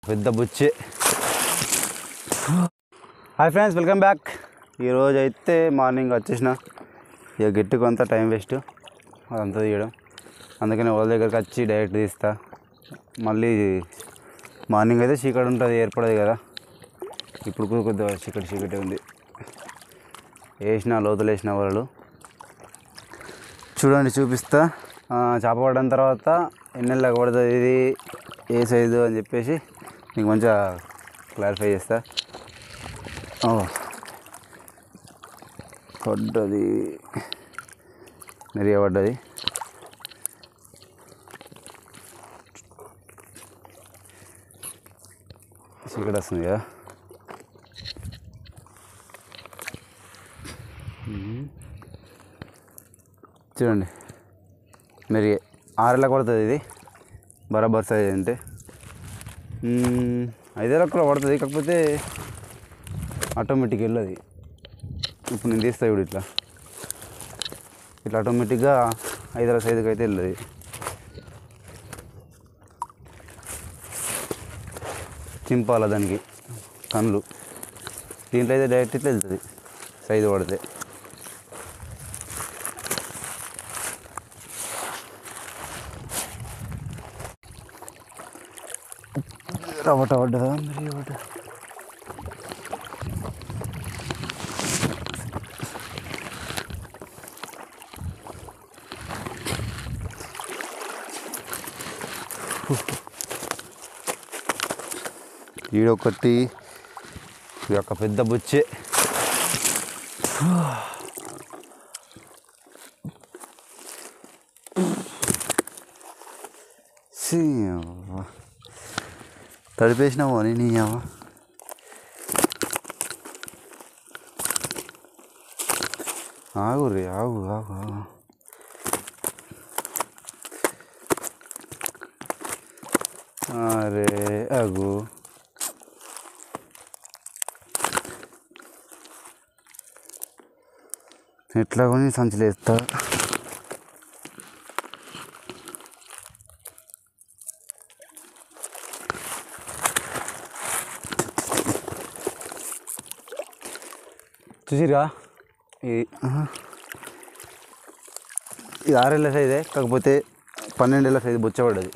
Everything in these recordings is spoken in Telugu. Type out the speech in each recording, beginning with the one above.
పెద్ద బుచ్చి హాయ్ ఫ్రెండ్స్ వెల్కమ్ బ్యాక్ ఈరోజు అయితే మార్నింగ్ వచ్చేసిన ఇక గట్టి కొంత టైం వేస్ట్ అదంతా తీయడం అందుకని వాళ్ళ దగ్గరికి వచ్చి డైరెక్ట్ తీస్తా మళ్ళీ మార్నింగ్ అయితే చీకటి ఉంటుంది ఏర్పడదు కదా ఇప్పుడు కూడా కొద్దిగా చీకటి చీకటి ఉంది వేసిన లోతులు వేసిన వాళ్ళు చూడండి చూపిస్తా ఆ, చేప పడిన తర్వాత ఎన్ని నెలలకు పడుతుంది ఇది ఏ సైజు అని చెప్పేసి నీకు మంచిగా క్లారిఫై చేస్తా ఓ పడ్డది మెరిగా పడ్డది చీకటి వస్తుంది కదా చూడండి మరి ఆరేళ్ళ కొడుతుంది ఇది బరాబర్ సైజ్ అంటే మ్మ్, ఐదేళ్ళకు కూడా పడుతుంది కాకపోతే ఆటోమేటిక్ వెళ్ళదు ఇప్పుడు నేను తీస్తా ఇప్పుడు ఇట్లా ఇట్లా ఆటోమేటిక్గా ఐదేళ్ళ సైజుకి అయితే వెళ్ళదు చింపాల దానికి కళ్ళు దీంట్లో అయితే డైరెక్ట్ ఇట్లా వెళ్తుంది సైజు పడితే రవట పడ్డదా మరి ఒకటి ఈడొకటి ఇది ఒక పెద్ద బుచ్చే సీ అవ్వ. తడిపేసినావు అని నీ అవ్వ ఆగు రే ఆగు ఆగు ఆగు అరే ఆగు ఎట్లా కొని సంచులు వేస్తా చూసిరా ఇది ఆహా. ఇది ఆరేళ్ళ సైజే కాకపోతే పన్నెండేళ్ళ సైజు బొచ్చబడ్డది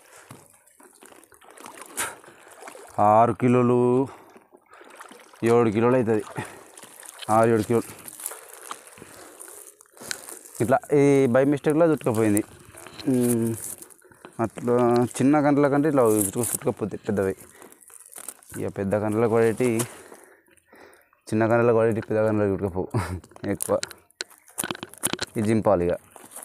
ఆరు కిలోలు ఏడు కిలోలు అవుతుంది ఆరు ఏడు కిలోలు ఇట్లా ఈ బై మిస్టేక్లో చుట్టుకపోయింది ఉమ్, అట్లా చిన్న గంటల కంటే ఇట్లా చుట్టుకు చుట్టుకపోతే పెద్దవి ఇక పెద్ద గంటలకు పడేటి చిన్న గంటలకు పడేటి పెద్ద గంటలకు చుట్టుకపోవు ఎక్కువ ఇది జింపాలి ఇక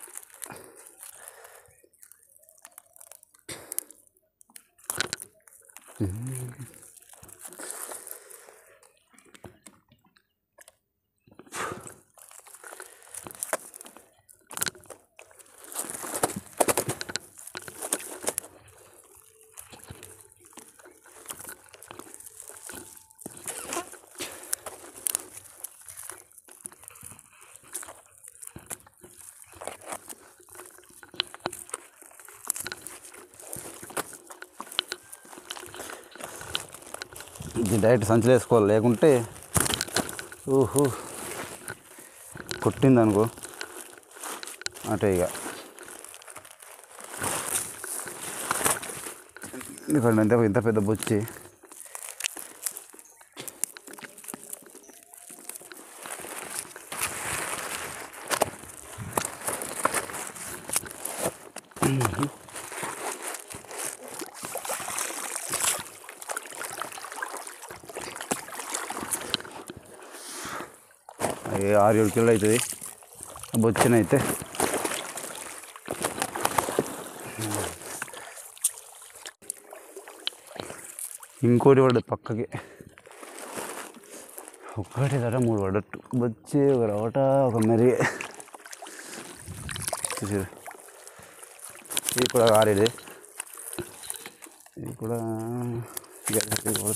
ఇది డైరెక్ట్ సంచులు వేసుకోవాలి లేకుంటే ఊహు కొట్టింది అనుకో అటే ఇక ఎందుకంటే ఇంత ఇంత పెద్ద బొచ్చి అవి ఆరు ఏడు కిలోలు అవుతుంది బొచ్చినైతే ఇంకోటి పడ్డది పక్కకి ఒకటి ధర మూడు పడట్టు బొచ్చి ఒక రవట ఒక మెరి చూసారు ఇది కూడా ఆరేది ఇది కూడా ఇది పడుతుంది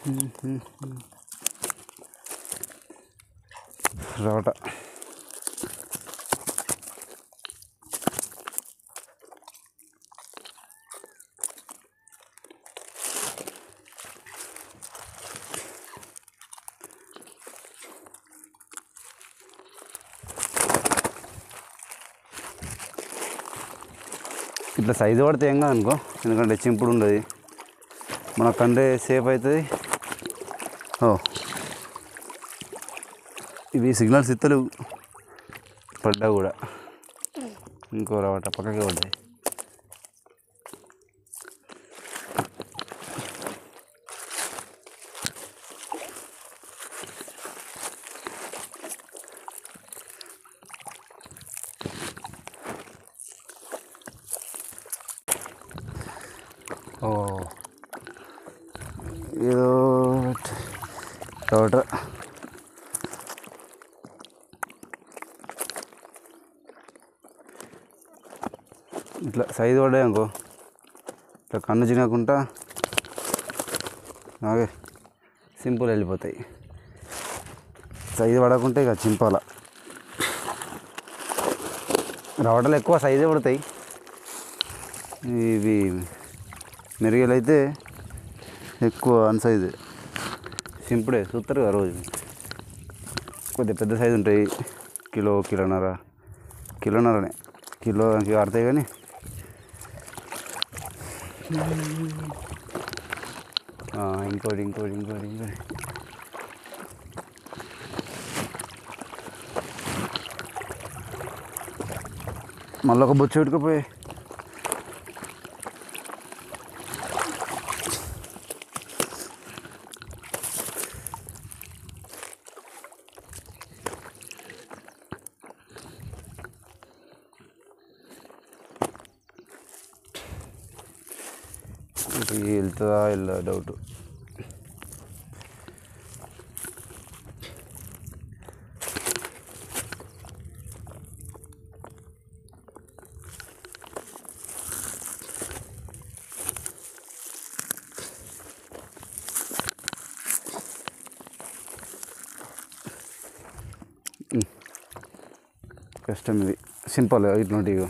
రవట ఇట్లా సైజు పడితే ఏం కాదు అనుకో ఎందుకంటే చింపుడు ఉండదు మన కండే సేఫ్ అవుతుంది ఓ ఇవి సిగ్నల్స్ ఇస్తలేవు పడ్డా కూడా ఇంకో రవట పక్కకే పడ్డాయి ఓ ఏదో రవట ఇట్లా సైజు పడ్డాయి అనుకో ఇట్లా కన్ను చినకుండా నాగే సింపుల్ వెళ్ళిపోతాయి సైజు పడకుంటే ఇక చింపాల రవటలు ఎక్కువ సైజే పడతాయి ఇవి మెరుగలు అయితే ఎక్కువ అన్సైజు సింపుడే చూస్తారు కదా రోజు కొద్దిగా పెద్ద సైజు ఉంటాయి కిలో కిలోన్నర కిలోన్నరనే కిలో ఆడతాయి కానీ ఆ, ఇంకోటి ఇంకోటి ఇంకోటి ఇంకోటి మళ్ళీ ఒక బొచ్చు పెట్టుకుపోయి ఇది వెళ్తుందా వెళ్ళా డౌట్ కష్టం ఇది సింపుల్ ఇట్లాంటివి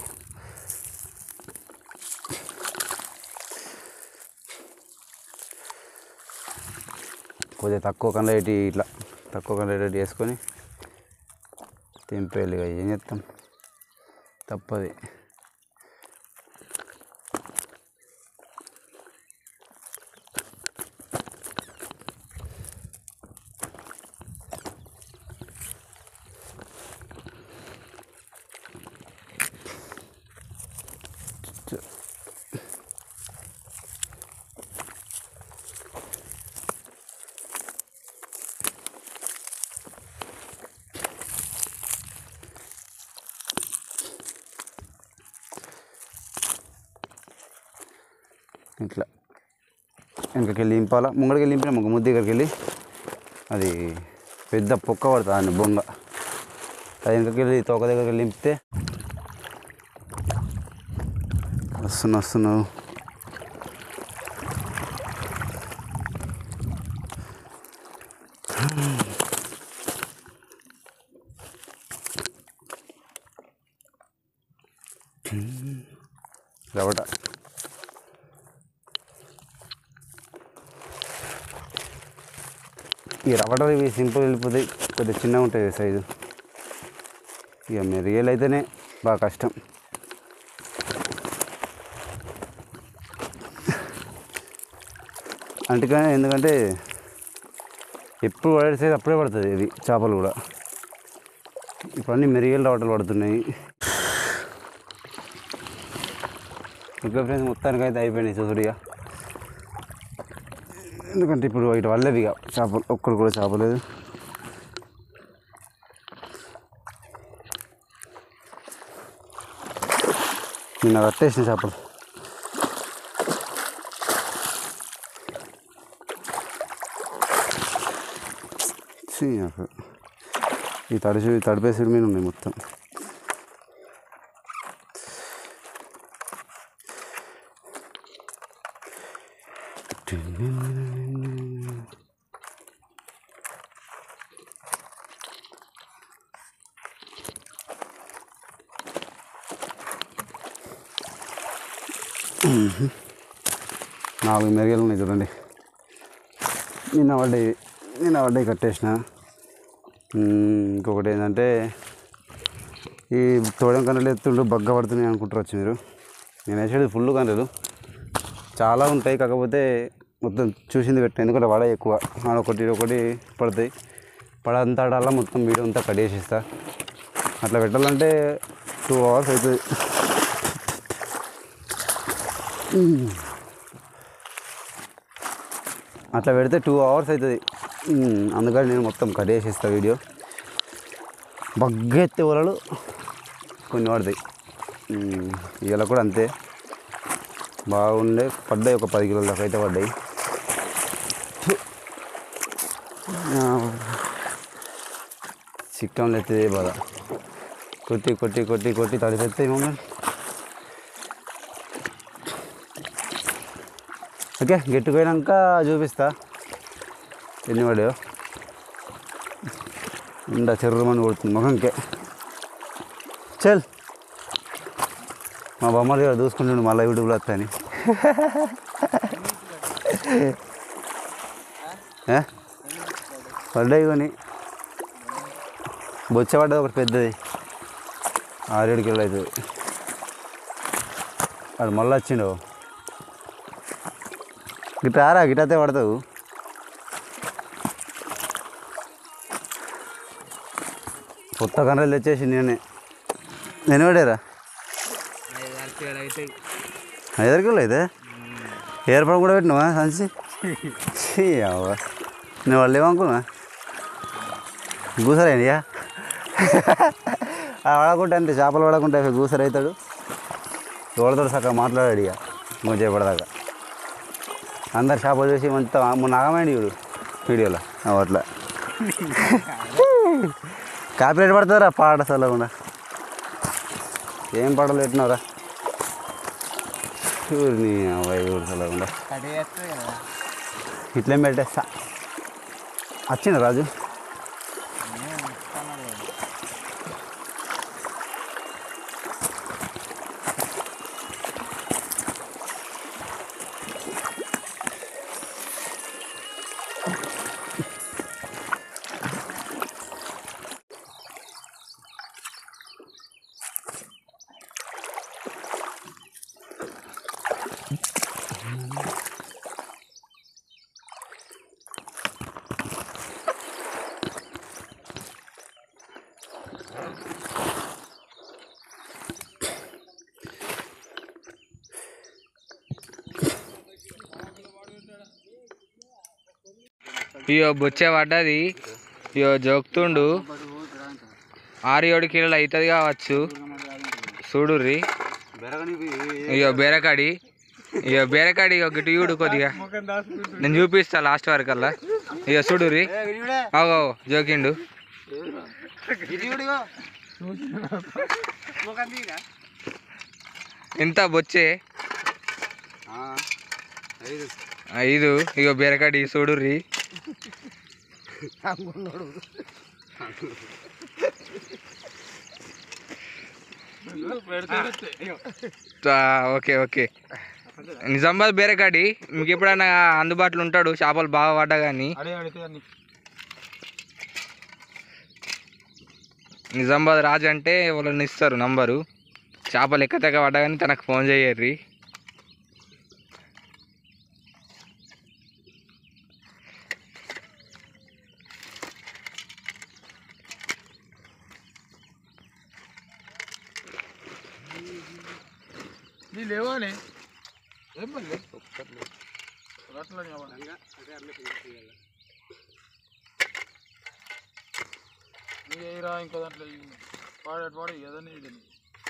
కొద్దిగా తక్కువ కండ్లటి ఇట్లా తక్కువ కండ్లటి వేసుకొని తెంపేయాలి ఇక ఏం చేస్తాం తప్పది ఇట్లా వెనకకి వెళ్ళి ఇంపాలా ముంగడికి వెళ్ళి ఇంపిన ముగ్గు ముద్ద దగ్గరికి వెళ్ళి అది పెద్ద పొక్క పడుతుంది అని బొంగ అది వెనకకి వెళ్ళి తోక దగ్గరికి వెళ్ళి ఇంపితే వస్తున్నా వస్తున్నావు రవట ఈ రవటలు ఇవి సింపుల్ వెళ్ళిపోతాయి కొద్దిగా చిన్నగా ఉంటుంది సైజు ఇక మెరిగేలు అయితేనే బాగా కష్టం అంటేకానే ఎందుకంటే ఎప్పుడు పడే సైజు అప్పుడే పడుతుంది ఇది చేపలు కూడా ఇప్పుడు అన్నీ మెరిగేలు రవటలు పడుతున్నాయి ఇంకా ఫ్రెండ్స్ మొత్తానికి అయితే అయిపోయినాయి చూసుడిగా ఎందుకంటే ఇప్పుడు ఇటు వల్లేదు ఇక చేపలు ఒక్కరు కూడా చేపలేదు నిన్న కట్టేసిన చేపలు ఛీ, అసలు. ఈ తడిసి తడిపేసి మీద ఉన్నాయి మొత్తం నాలుగు మెరుగులు ఉన్నాయి చూడండి నిన్న పడ్డాయి నిన్న పడ్డాయి కట్టేసిన ఉమ్, ఇంకొకటి ఏంటంటే ఈ తోడెం కన్నెలు ఎత్తుండు బగ్గ పడుతున్నాయి అనుకుంటారు వచ్చి మీరు నేను వేసేది ఫుల్ కన్నెలు చాలా ఉంటాయి కాకపోతే మొత్తం చూసింది పెట్టిన ఎందుకంటే వడ ఎక్కువ ఆడ ఒకటి ఈడ ఒకటి పడతాయి పడంతాడల్లా మొత్తం వీడియో అంతా కట్ చేసేస్తా అట్లా పెట్టాలంటే టూ అవర్స్ అవుతుంది అట్లా పెడితే టూ అవర్స్ అవుతుంది ఉమ్, అందుకని నేను మొత్తం కట్ చేసేస్తా వీడియో బగ్గ ఎత్తే వలలు కొన్ని పడతాయి ఉమ్, ఇవాళ కూడా అంతే బాగుండే పడ్డాయి ఒక పది కిలోల దాకా అయితే పడ్డాయి చిక్కం ఎత్తే బాధ కొట్టి కొట్టి కొట్టి కొట్టి తడిపెత్తాయి మమ్మల్ని ఓకే గెట్టుకు పోయినాక చూపిస్తా ఎన్ని పడాయో ఇందా చెర్రమని కొడుతుంది ముఖంకే చల్ మా బొమ్మలు ఇక్కడ చూసుకుంటుండు మళ్ళీ యూట్యూబ్లో వస్తాయని ఏ? పడ్డాయి కొని బొచ్చ పడ్డది ఒకటి పెద్దది ఆరేడు కిలో అవుతుంది వాడు మళ్ళీ వచ్చిండు గిట్ట ఆరా గిట్టతే పడతావు కొత్త కర్రలు తెచ్చేసి నేనే నేను పడారా ఐదారు కిలో అయితే ఏర్పడ కూడా పెట్టినావా సంచి ఛీ, అవ్వ నేను వాళ్ళు ఏమనుకున్నా గూసరైనయా వాడకుంటే అంతే చేపలు వాడకుంటే గూసరు అవుతాడు ఎవరితో సగం మాట్లాడాడు ఇక కొంచెం చెప్పడదాకా అందరు చేపలు చూసి మొత్తం మొన్న నాగమైంది చూడు వీడియోలో అవి అట్లా కాపీరేట్ పడుతుందిరా పాట చల్లకుండా ఏం పాటలు పెట్టినావురా ఊరిని అబ్బాయి ఊరు చల్లకుండా ఇట్లేం పెట్టేస్తా వచ్చిండు రాజు ఇయో బొచ్చే పడ్డది ఇయో జోక్తుండు ఆరు ఏడు కిలోలు అవుతుంది కావచ్చు చూడుర్రి ఇయో బేరకాడి ఇయో బేరకాడి ఇగో గిటు చూడు కొద్దిగా నేను చూపిస్తా లాస్ట్ వరకల్లా ఇగో చూడుర్రి అగో జోకిండు ఎంత బొచ్చే ఐదు ఇగో బేరకాడి చూడుర్రి ఆ, ఓకే ఓకే నిజామాబాద్ బేరకాడి మీకు ఎప్పుడైనా అందుబాటులో ఉంటాడు చేపలు బాగా పడ్డా కానీ నిజామాబాద్ రాజు అంటే వాళ్ళని ఇస్తారు నంబరు చేపలు ఎక్క తెగ పడ్డా కానీ తనకు ఫోన్ చేయర్రి లేవానే ఏం పని అట్లా రా ఇంకో దాంట్లో పాడేటి పాడు ఏదన్నా ఇదని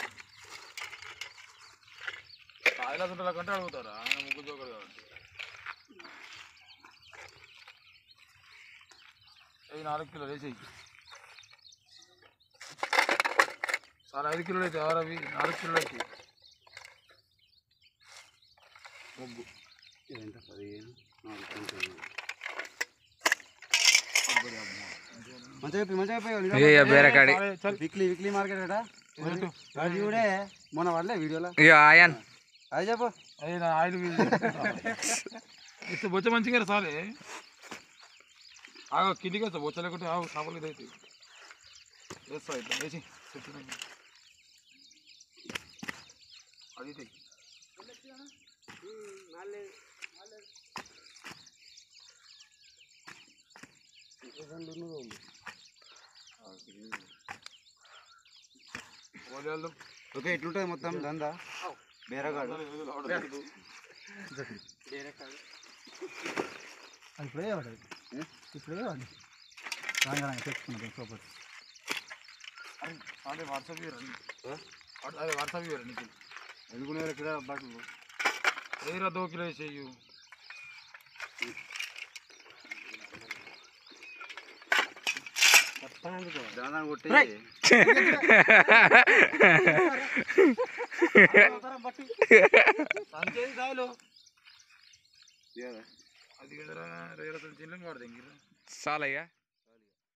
కాయల దుంటల కంటే అడుగుతారా ఆయన ముగ్గు జోకడు కాబట్టి అవి నాలుగు కిలోలు వేసేయి చాలా ఐదు కిలోలు అయితే ఎవరు అవి నాలుగు కిలోలు అయితే ముగ్గు మంచిగా చెప్పి మంచిగా ఇక బేరకాడి వీక్లీ వీక్లీ మార్కెట్ కదా చూడే మొన్న పడలే వీడియోలో ఇక ఆయన్ అది చెప్పు అదే నా ఆయిల్ ఇస్తే బొచ్చ మంచిగా సాలే ఆగో కిందికి వస్తా బొచ్చ లేకుంటే ఆగు చేపలు ఇదైతే వేస్తా ఇట్లా వేసి చెప్తున్నాను అది ఇది. ఓలి వెళ్దాం. ఓకే ఎట్లుంటుంది మొత్తం దందా బేరగాడు ఇప్పుడే పడ్డది ఇప్పుడే పడ్డది రాగా తెచ్చుకున్నాం సూపర్ అదే వాట్సాప్ ఇవ్వరండి అదే వాట్సాప్ ఇవ్వరండి నీకు ఎందుకునే ఇక్కడ బట్టలు ఏరా దో కిలో చెయ్యు దాదాపు కొట్టి సంచేది సాయలు అది కదరా రేరా చిల్లం వాడదు ఇంక చాలయ్యా